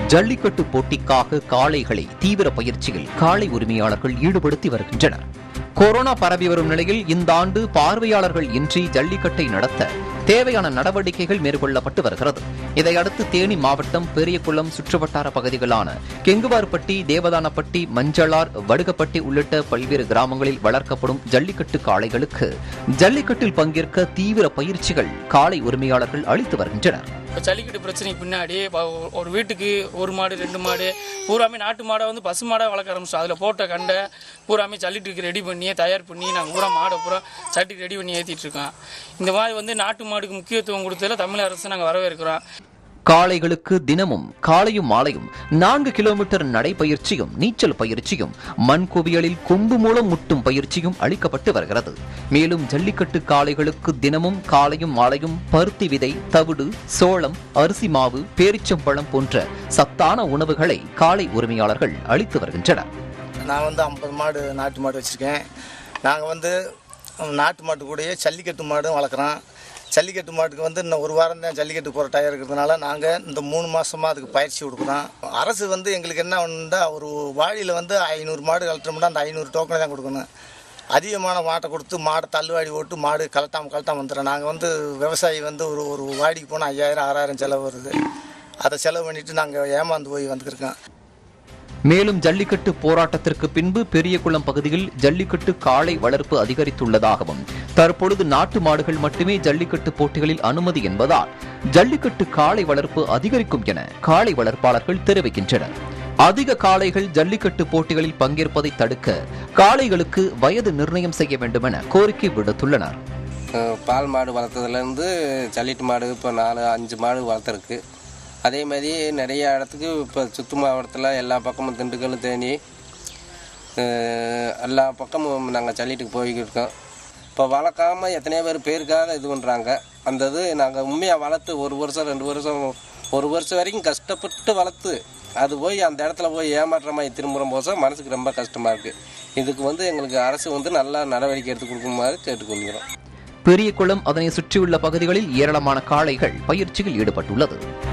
ஜல்லிக்கட்டு போட்டிக்காக காளைகளை தீவிர பயிற்சியில் காளை உரிமையாளர்கள் ஈடுபடுத்தி வருகின்றனர் கொரோனா பரவி வரும் நிலையில் இந்த ஆண்டு பார்வையாளர்கள் இன்றி ஜல்லிக்கட்டை நடத்த தேவையான நடவடிக்கைகள் மேற்கொள்ளப்பட்டு வருகிறது இதையடுத்து தேனி மாவட்டம் பெரியகுளம் சுற்றுவட்டார பகுதிகளான கெங்குவார்பட்டி தேவதானப்பட்டி மஞ்சளார் வடுகப்பட்டி உள்ளிட்ட பல்வேறு கிராமங்களில் வளர்க்கப்படும் ஜல்லிக்கட்டு காளைகளுக்கு ஜல்லிக்கட்டில் பங்கேற்க தீவிர பயிற்சிகள் காளை உரிமையாளர்கள் அளித்து வருகின்றனர் இப்போ ஜல்லிக்கட்டு பிரச்சனைக்கு பின்னாடி இப்போ ஒரு வீட்டுக்கு ஒரு மாடு ரெண்டு மாடு பூராமே நாட்டு மாடை வந்து பசு மாடாக வளர்க்க ஆரம்பிச்சோம் அதில் போட்ட கண்டை பூராமே ஜல்லிட்டுக்கு ரெடி பண்ணி தயார் பண்ணி நாங்கள் பூரா மாடை பூரா சட்டிக்கு ரெடி பண்ணி ஏற்றிட்டு இருக்கோம் இந்த மாதிரி வந்து நாட்டு மாடுக்கு முக்கியத்துவம் கொடுத்ததில் தமிழ் அரசு நாங்கள் வரவேற்கிறோம் காளைகளுக்கு தினமும் காலையும் மாலையும் நான்கு கிலோமீட்டர் நடைப்பயிற்சியும் நீச்சல் பயிற்சியும் மண் குவியலில் கொம்பு மூலம் முட்டும் பயிற்சியும் அளிக்கப்பட்டு வருகிறது மேலும் ஜல்லிக்கட்டு காளைகளுக்கு தினமும் காலையும் மாலையும் பருத்தி விதை தவிடு சோளம் அரிசி மாவு பேரிச்சம்பழம் போன்ற சத்தான உணவுகளை காளை உரிமையாளர்கள் அளித்து வருகின்றனர் நான் வந்து ஐம்பது மாடு நாட்டு மாடு வச்சுருக்கேன் நாங்கள் வந்து நாட்டு மாட்டு கூடயே ஜல்லிக்கட்டு மாடும் வளர்க்குறோம் ஜல்லிக்கட்டு மாட்டுக்கு வந்து இன்னும் ஒரு வாரம் தான் ஜல்லிக்கட்டு போகிற டயர் இருக்கிறதுனால நாங்கள் இந்த மூணு மாதமாக அதுக்கு பயிற்சி கொடுக்குறோம் அரசு வந்து எங்களுக்கு என்ன ஒன்றுண்டா ஒரு வாழியில் வந்து ஐநூறு மாடு கழட்டோம்னா அந்த ஐநூறு டோக்கனை தான் கொடுக்கணும் அதிகமான மாட்டை கொடுத்து மாடை தள்ளுவாடி ஓட்டு மாடு கலட்டாமல் கலட்டாமல் வந்துடும் நாங்கள் வந்து விவசாயி வந்து ஒரு ஒரு வாடிக்கு போனால் ஐயாயிரம் ஆறாயிரம் செலவு வருது அதை செலவு பண்ணிவிட்டு நாங்கள் ஏமாந்து போய் வந்துருக்கோம் மேலும் ஜல்லிக்கட்டு போராட்டத்திற்கு பின்பு பெரியகுளம் பகுதியில் ஜல்லிக்கட்டு காளை வளர்ப்பு அதிகரித்துள்ளதாகவும் தற்பொழுது நாட்டு மாடுகள் மட்டுமே ஜல்லிக்கட்டு போட்டிகளில் அனுமதி என்பதால் ஜல்லிக்கட்டு காளை வளர்ப்பு அதிகரிக்கும் என காளை வளர்ப்பாளர்கள் தெரிவிக்கின்றனர் அதிக காளைகள் ஜல்லிக்கட்டு போட்டிகளில் பங்கேற்பதை தடுக்க காளைகளுக்கு வயது நிர்ணயம் செய்ய வேண்டும் என கோரிக்கை விடுத்துள்ளனர் அஹ் பால் மாடு வளர்த்ததுலேருந்து ஜல்லிட்டு மாடு இப்போ நாலு அஞ்சு மாடு வளர்த்துருக்கு அதே மாதிரி நிறைய இடத்துக்கு இப்போ சுத்து மாவட்டத்தில் எல்லா பக்கமும் திண்டுக்கல் தேனி அஹ் எல்லா பக்கமும் நாங்கள் ஜல்லிட்டுக்கு போய்கிட்டு இருக்கோம் இப்போ வளர்க்காம எத்தனையோ பேர் பேருக்காக இது பண்ணுறாங்க அந்த இது நாங்கள் உண்மையாக வளர்த்து ஒரு வருஷம் ரெண்டு வருஷம் ஒரு வருஷம் வரைக்கும் கஷ்டப்பட்டு வளர்த்து அது போய் அந்த இடத்துல போய் ஏமாற்ற மாதிரி திரும்புகிற போது மனசுக்கு ரொம்ப கஷ்டமாக இருக்குது இதுக்கு வந்து எங்களுக்கு அரசு வந்து நல்லா நடவடிக்கை எடுத்து கொடுக்குமாறு கேட்டுக்கொள்கிறோம் பெரியகுளம் அதனை சுற்றியுள்ள பகுதிகளில் ஏராளமான காளைகள் பயிற்சியில் ஈடுபட்டுள்ளது